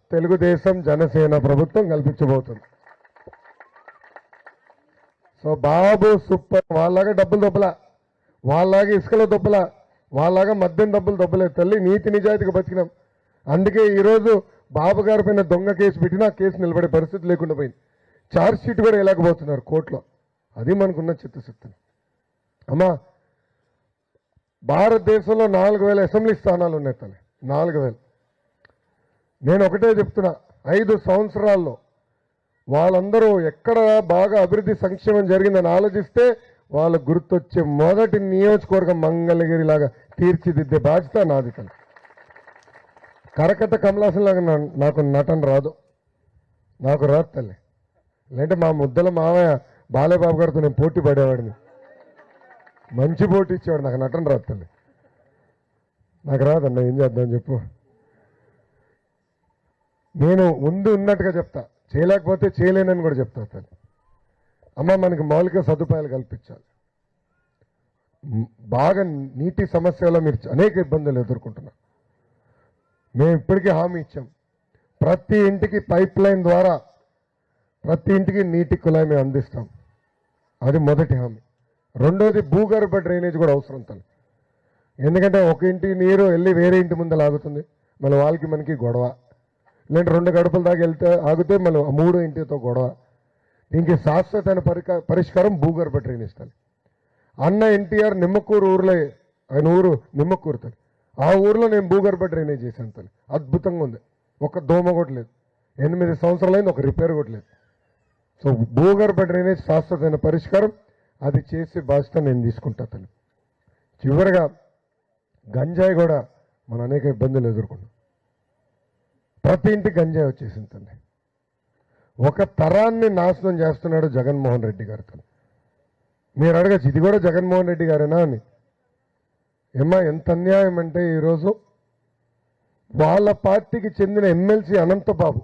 తెలుగుదేశం జనసేన ప్రభుత్వం కల్పించబోతుంది సో బాబు సూపర్ వాళ్ళలాగా డబ్బులు దొబ్బలా వాళ్ళలాగా ఇసుకల దొబ్బలా వాళ్ళలాగా మద్యం డబ్బులు దొబ్బలేదు తల్లి నీతి నిజాయితీగా బతికినాం అందుకే ఈరోజు బాబు గారి పైన దొంగ కేసు పెట్టినా ఆ కేసు నిలబడే పరిస్థితి లేకుండా పోయింది ఛార్జ్ షీట్ కూడా వేయలేకపోతున్నారు కోర్టులో అది మనకున్న చిత్తశక్తి అమ్మా భారతదేశంలో నాలుగు వేల అసెంబ్లీ స్థానాలు ఉన్నాయి తల్లి నాలుగు వేలు నేను ఒకటే చెప్తున్నా ఐదు సంవత్సరాల్లో వాళ్ళందరూ ఎక్కడ బాగా అభివృద్ధి సంక్షేమం జరిగిందని ఆలోచిస్తే వాళ్ళకు గుర్తొచ్చే మొదటి నియోజకవర్గం మంగళగిరి లాగా తీర్చిదిద్దే బాధ్యత నాది తల్లి కరకట్ట కమలాసన్ లాగా నా- నాకు నటన రాదు నాకు రాదు తల్లి లేదంటే మా ముద్దల మావయ్య బాలేబాబు గారితో నేను పోటీ పడేవాడిని మంచి పోటీ ఇచ్చేవాడు నాకు నటన రాదు తల్లి నాకు రాదన్న ఏం చేద్దాం చెప్పు నేను ఉంది ఉన్నట్టుగా చెప్తా చేయలేకపోతే చేయలేనని కూడా చెప్తా తల్లి అమ్మ మనకి మౌలిక సదుపాయాలు కల్పించాలి మ్, బాగా నీటి సమస్యలో మీరు అనేక ఇబ్బందులు ఎదుర్కొంటున్నారు మేము ఇప్పటికీ హామీ ఇచ్చాం ప్రతి ఇంటికి పైప్ లైన్ ద్వారా ప్రతి ఇంటికి నీటి కుళాయి మేము అందిస్తాం అది మొదటి హామీ రెండోది భూగర్భ డ్రైనేజ్ కూడా అవసరం తను ఎందుకంటే ఒక ఇంటి నీరు వెళ్ళి వేరే ఇంటి ముందు ఆగుతుంది మళ్ళీ వాళ్ళకి మనకి గొడవ లేదంటే రెండు గడపల దాకా వెళ్తే ఆగితే మళ్ళీ ఆ మూడో ఇంటితో గొడవ దీనికి శాశ్వతమైన పరిక పరిష్కారం భూగర్భ డ్రైనేజ్ తల్లి అన్న ఎన్టీఆర్ నిమ్మకూరు ఊర్లో ఆయన ఊరు నిమ్మకూరు తల్లి ఆ ఊర్లో నేను భూగర్భ డ్రైనేజ్ చేశాను తల్లి అద్భుతంగా ఉంది ఒక దోమ కూడా లేదు ఎనిమిది సంవత్సరాలైంది ఒక రిపేర్ కూడా లేదు సో భూగర్భ డ్రైనేజ్ శాశ్వతమైన పరిష్కారం అది చేసే బాధ్యత నేను తీసుకుంటా తల్లి చివరిగా గంజాయి కూడా మనం అనేక ఇబ్బందులు ఎదుర్కొన్నాం ప్రతి ఇంటికి గంజాయి వచ్చేసింది తల్లి ఒక తరాన్ని నాశనం చేస్తున్నాడు జగన్మోహన్ రెడ్డి గారు తల్లి మీరు అడగచ్చు ఇది కూడా జగన్మోహన్ రెడ్డి గారేనా అని ఏమ్మా ఎంత అన్యాయం అంటే ఈరోజు వాళ్ళ పార్టీకి చెందిన ఎమ్మెల్సీ అనంతబాబు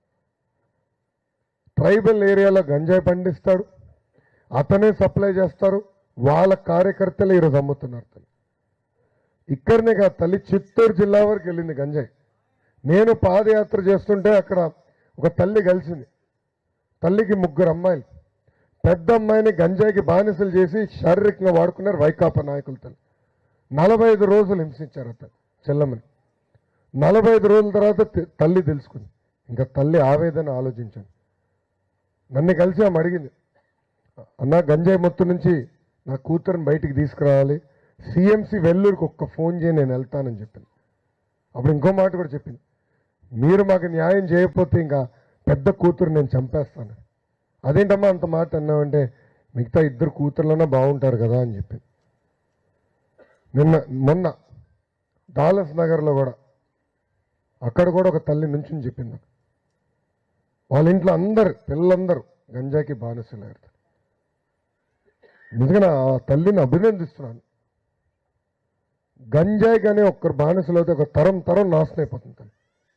ట్రైబల్ ఏరియాలో గంజాయి పండిస్తాడు అతనే సప్లై చేస్తారు వాళ్ళ కార్యకర్తలు ఈరోజు అమ్ముతున్నారు తల్లి ఇక్కడనే కాదు తల్లి చిత్తూరు జిల్లా వరకు వెళ్ళింది గంజాయి నేను పాదయాత్ర చేస్తుంటే అక్కడ ఒక తల్లి కలిసింది తల్లికి ముగ్గురు అమ్మాయిలు పెద్ద అమ్మాయిని గంజాయికి బానిసలు చేసి శారీరకంగా వాడుకున్నారు వైకాపా నాయకులు తల్లి నలభై ఐదు రోజులు హింసించారు అతను చెల్లమ్మని నలభై ఐదు రోజుల తర్వాత తె- తల్లి తెలుసుకుంది ఇంకా తల్లి ఆవేదన ఆలోచించాను నన్ను కలిసి ఆమె అడిగింది అన్న గంజాయి మొత్తం నుంచి నా కూతురుని బయటికి తీసుకురావాలి సిఎంసి వెల్లూరుకి ఒక్క ఫోన్ చేయి నేను వెళ్తానని చెప్పింది అప్పుడు ఇంకో మాట కూడా చెప్పింది మీరు మాకు న్యాయం చేయకపోతే ఇంకా పెద్ద కూతురు నేను చంపేస్తాను అదేంటమ్మా అంత మాట అన్నావంటే మిగతా ఇద్దరు కూతుర్లన్నా బాగుంటారు కదా అని చెప్పింది నిన్న మొన్న డాలస్ నగర్లో కూడా అక్కడ కూడా ఒక తల్లి నుంచి చెప్పింది నాకు వాళ్ళ ఇంట్లో అందరు పిల్లలందరూ గంజాకి బానిసలయ్యారు నిజంగా ఆ తల్లిని అభినందిస్తున్నాను గంజాయి కానీ ఒక్కరు బానిసలు అయితే ఒక తరం తరం నాశనం అయిపోతుంది తల్లి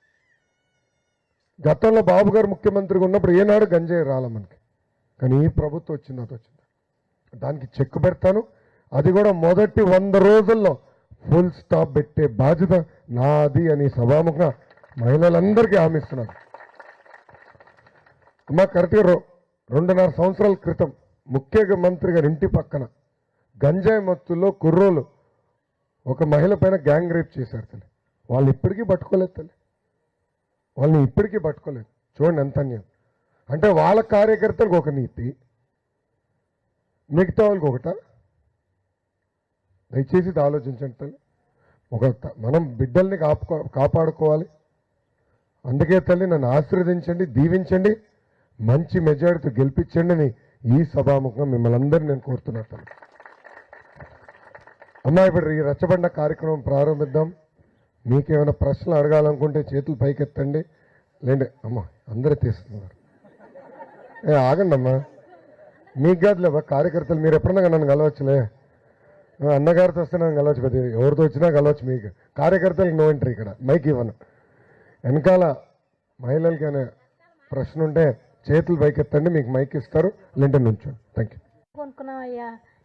గతంలో బాబు గారు ముఖ్యమంత్రిగా ఉన్నప్పుడు ఏనాడు గంజాయి రాల మనకి కానీ ఈ ప్రభుత్వం వచ్చింది అది వచ్చింది దానికి చెక్ పెడతాను అది కూడా మొదటి వంద రోజుల్లో ఫుల్ స్టాప్ పెట్టే బాధ్యత నాది అని సభాముఖంగా మహిళలందరికీ హామీ ఇస్తున్నాను అమ్మా కరెక్ట్గా రో రెండున్నర సంవత్సరాల క్రితం ముఖ్యమంత్రి గారి ఇంటి పక్కన గంజాయి మత్తుల్లో కుర్రోలు ఒక మహిళ పైన గ్యాంగ్ రేప్ చేశారు తల్లి వాళ్ళు ఇప్పటికీ పట్టుకోలేదు తల్లి వాళ్ళని ఇప్పటికీ పట్టుకోలేదు చూడండి ఎంత అన్యాయం అంటే వాళ్ళ కార్యకర్తలకు ఒక నీతి మిగతా వాళ్ళకి ఒకట దయచేసి ఇది ఆలోచించండి తల్లి ఒక త- మనం బిడ్డల్ని కాపుకో కాపాడుకోవాలి అందుకే తల్లి నన్ను ఆశీర్వదించండి దీవించండి మంచి మెజారిటీతో గెలిపించండి అని ఈ సభాముఖంగా మిమ్మల్ని అందరినీ నేను కోరుతున్నాను తల్లి అమ్మా ఇప్పుడు ఈ రచ్చబండ కార్యక్రమం ప్రారంభిద్దాం మీకేమైనా ప్రశ్నలు అడగాలనుకుంటే చేతులు పైకెత్తండి లేండి అమ్మా అందరూ తీస్తున్నారు ఏ ఆగండి అమ్మా మీకు కాదులేవా కార్యకర్తలు మీరు ఎప్పుడన్నా నన్ను కలవచ్చులే ఆ, అన్నగారితో వస్తే నన్ను కలవచ్చు పెద్ద ఎవరితో వచ్చినా కలవచ్చు మీకు కార్యకర్తలకు నో ఎంట్రీ ఇక్కడ మైక్ ఇవ్వను వెనకాల మహిళలకి అనే ప్రశ్న ఉంటే చేతులు పైకెత్తండి మీకు మైక్ ఇస్తారు లేదంటే నుంచోండి థ్యాంక్ యూ కొనుక్కున్నాం అయ్యా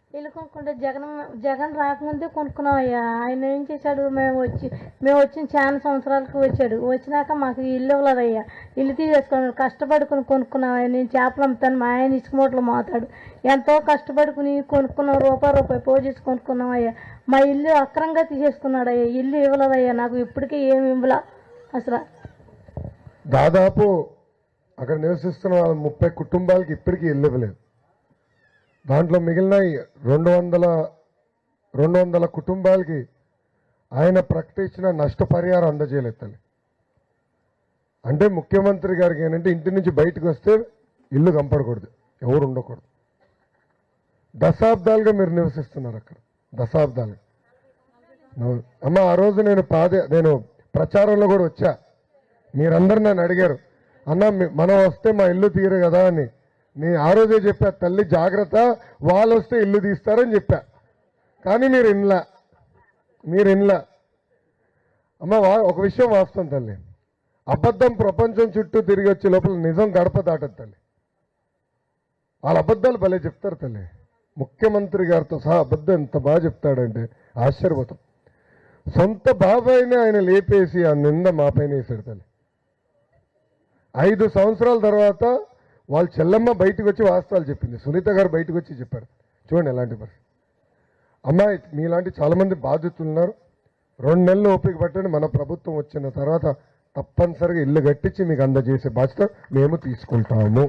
ఇల్లు కొనుక్కుంటే జగన్ జగన్ రాకముందే కొనుక్కున్నాం అయ్యా ఆయన ఏం చేశాడు మేము వచ్చి మేము వచ్చిన చాలా సంవత్సరాలకు వచ్చాడు వచ్చినాక మాకు ఇల్లు ఇవ్వలేదయ్యా ఇల్లు తీసేసుకున్నాడు కష్టపడుకుని కొనుక్కున్నాం అయ్యా నేను చేపలు అమ్ముతాను మా ఆయన ఇసుక మూటలు మోతాడు ఎంతో కష్టపడుకుని కొనుక్కున్నాం రూపాయి రూపాయి పోజేసి కొనుక్కున్నాం అయ్యా మా ఇల్లు అక్రంగా తీసేసుకున్నాడు అయ్యా ఇల్లు ఇవ్వలేదయ్యా నాకు ఇప్పటికీ ఏమి ఇవ్వలా అసలు దాదాపు అక్కడ నివసిస్తున్న వాళ్ళ ముప్పై కుటుంబాలకి ఇప్పటికీ ఇల్లు ఇవ్వలేదు దాంట్లో మిగిలిన ఈ రెండు వందల రెండు వందల కుటుంబాలకి ఆయన ప్రకటించిన నష్టపరిహారం అందజేయలేదు తల్లి అంటే ముఖ్యమంత్రి గారికి ఏంటంటే ఇంటి నుంచి బయటకు వస్తే ఇల్లు కంపడకూడదు ఎవరు ఉండకూడదు దశాబ్దాలుగా మీరు నివసిస్తున్నారు అక్కడ దశాబ్దాలు నవ్వు- అమ్మ ఆ రోజు నేను పాద నేను ప్రచారంలో కూడా వచ్చా మీరందరూ నన్ను అడిగారు అన్న మీ- మనం వస్తే మా ఇల్లు తీరు కదా అని నేను ఆ రోజే చెప్పా తల్లి జాగ్రత్త వాళ్ళు వస్తే ఇల్లు తీస్తారని చెప్పా కానీ మీరు ఇన్లా మీరు ఇన్లా అమ్మ వా- ఒక విషయం వాస్తవం తల్లి అబద్ధం ప్రపంచం చుట్టూ తిరిగి వచ్చే లోపల నిజం గడప దాటదు తల్లి వాళ్ళ అబద్ధాలు భలే చెప్తారు తల్లి ముఖ్యమంత్రి గారితో సహా అబద్ధం ఎంత బాగా చెప్తాడంటే ఆశ్చర్యపోతాం సొంత బాబాయిని ఆయన లేపేసి ఆ నింద మా పైన వేశాడు తల్లి ఐదు సంవత్సరాల తర్వాత వాళ్ళ చెల్లమ్మ బయటకు వచ్చి వాస్తవాలు చెప్పింది సునీత గారు బయటకు వచ్చి చెప్పారు చూడండి ఎలాంటి పరిస్థితి అమ్మాయి మీలాంటి చాలా మంది బాధితులు ఉన్నారు రెండు నెలలు ఓపిక పట్టండి మన ప్రభుత్వం వచ్చిన తర్వాత తప్పనిసరిగా ఇల్లు కట్టించి మీకు అందజేసే బాధ్యత మేము తీసుకుంటాము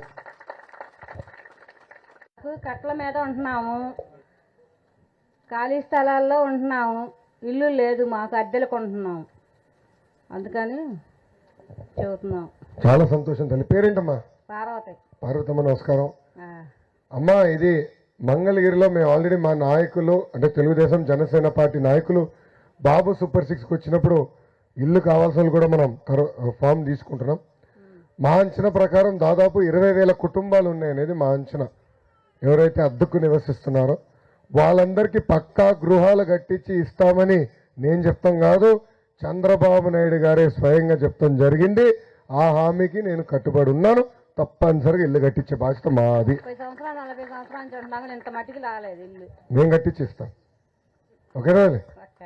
కట్ల మీద ఉంటున్నాము ఖాళీ స్థలాల్లో ఉంటున్నాము ఇల్లు లేదు మాకు అద్దెలకు ఉంటున్నాము అందుకని చెబుతున్నాం చాలా సంతోషం తల్లి పేరేంటమ్మా పార్వతి పార్వతమ్మ నమస్కారం ఆ, అమ్మా ఇది మంగళగిరిలో మేము ఆల్రెడీ మా నాయకులు అంటే తెలుగుదేశం జనసేన పార్టీ నాయకులు బాబు సూపర్ సిక్స్కి వచ్చినప్పుడు ఇల్లు కావాల్సిన వాళ్ళు కూడా మనం కర- ఫామ్ తీసుకుంటున్నాం మా అంచనా ప్రకారం దాదాపు ఇరవై వేల కుటుంబాలు ఉన్నాయనేది మా అంచనా ఎవరైతే అద్దెకు నివసిస్తున్నారో వాళ్ళందరికీ పక్కా గృహాలు కట్టించి ఇస్తామని నేను చెప్తాం కాదు చంద్రబాబు నాయుడు గారే స్వయంగా చెప్తాం జరిగింది ఆ హామీకి నేను కట్టుబడి ఉన్నాను తప్పనిసరిగా ఇల్లు కట్టించే బాధ్యత మాది ముప్పై సంవత్సరాలు నలభై సంవత్సరాల నుంచి ఉంటున్నాం కానీ ఇంత మట్టికి రాలేదు ఇల్లు మేము కట్టించి ఇస్తాం ఓకేనా అండి? పక్క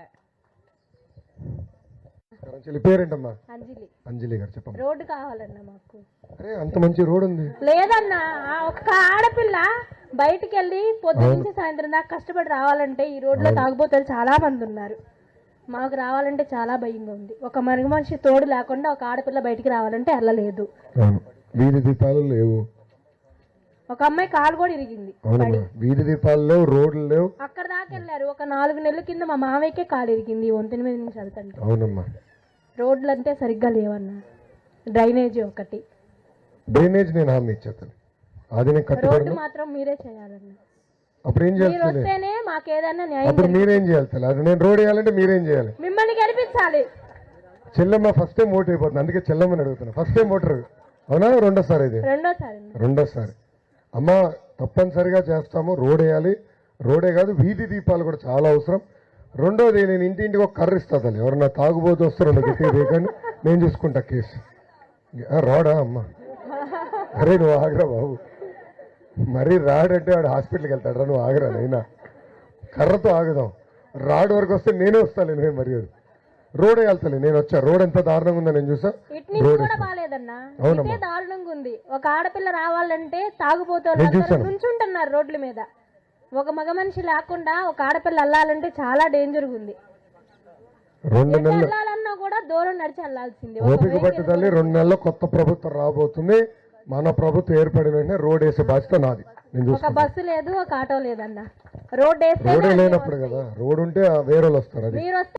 చెల్లి పేరేంటమ్మా అంజలి అంజలి గారు చెప్పమ్మా రోడ్డు కావాలన్నా మాకు అరే అంత మంచి రోడ్ ఉంది లేదన్నా ఆ ఒక్క ఆడపిల్ల బయటికి వెళ్ళి పొద్దు నుంచి సాయంత్రం దాకా కష్టపడి రావాలంటే ఈ రోడ్లో తాగుబోతులు చాలా మంది ఉన్నారు మాకు రావాలంటే చాలా భయంగా ఉంది ఒక మరుగు మనిషి తోడు లేకుండా ఒక ఆడపిల్ల బయటికి రావాలంటే వెళ్ళలేదు అవును వీధి దీపాలు లేవు ఒక అమ్మాయి కాలు కూడా ఇరిగింది అవునమ్మా వీధి దీపాలు లేవు రోడ్లు లేవు అక్కడ దాకా వెళ్ళారు ఒక నాలుగు నెలల కింద మా మామయ్యకే కాలు ఇరిగింది ఈ వంతెన మీద నుంచి వెళ్తాంటే అవునమ్మా రోడ్లు అంటే సరిగ్గా లేవన్నా డ్రైనేజీ ఒకటి డ్రైనేజ్ నేను హామీ ఇచ్చేస్తాను అది నేను రోడ్డు కట్టుబడి మాత్రం మీరే చేయాలన్నా అప్పుడు ఏం చేయాలి మీరు తల్లి? వస్తేనే మాకేదన్నా న్యాయం అప్పుడు మీరేం చేయాలి తల్లి అది నేను రోడ్ వేయాలంటే మీరేం చేయాలి మిమ్మల్ని గెలిపించాలి చెల్లెమ్మ ఫస్ట్ టైం ఓటు అయిపోతుంది అందుకే చెల్లెమ్మని అడుగుతున్నా ఫస్ట్ టైం ఓటర్ అవునా రెండోసారి ఇది రెండోసారి రెండోసారి అమ్మ తప్పనిసరిగా చేస్తాము రోడ్ వేయాలి రోడే కాదు వీధి దీపాలు కూడా చాలా అవసరం రెండోది నేను ఇంటింటికి ఒక కర్ర ఇస్తా తల్లి ఎవరన్నా తాగుబోతు వస్తే రెండు గట్టి వేయకండి నేను చూసుకుంటా కేసు ఆ, రాడా అమ్మ అరే నువ్వు ఆగరా బాబు మరీ రాడంటే వాడు హాస్పిటల్కి వెళ్తాడు రా నువ్వు ఆగరా నైనా కర్రతో ఆగుదాం రాడు వరకు వస్తే నేనే వస్తాను నేను మరి రోడ్ వెళ్తాను నేను వచ్చా రోడ్ ఎంత దారుణంగా ఉందో నేను చూసా ఇటు నుంచి కూడా బాగాలేదన్నా అవునమ్మా. ఇదే దారుణంగా ఉంది ఒక ఆడపిల్ల రావాలంటే తాగుబోతోళ్ళు నేను అందరూ చూశాను. నుంచుంటున్నారు రోడ్ల మీద ఒక మగ మనిషి లేకుండా ఒక ఆడపిల్ల వెళ్ళాలంటే చాలా డేంజర్ ఉంది రెండు ఎటు నెలలు వెళ్ళాలన్నా కూడా దూరం నడిచి వెళ్ళాల్సింది ఒక ఓపిక పట్టుదల్లి రెండు నెలల్లో కొత్త ప్రభుత్వం రాబోతుంది మన ప్రభుత్వం ఏర్పడిన వెంటనే రోడ్ వేసే బాధ్యత నాది నేను ఒక చూసుకుంటా బస్సు లేదు ఒక ఆటో లేదన్నా రోడ్ వేస్తే రోడే లేనప్పుడు కదా రోడ్ ఉంటే ఆ వేరే వాళ్ళు వస్తారు అది మీరు వస్తే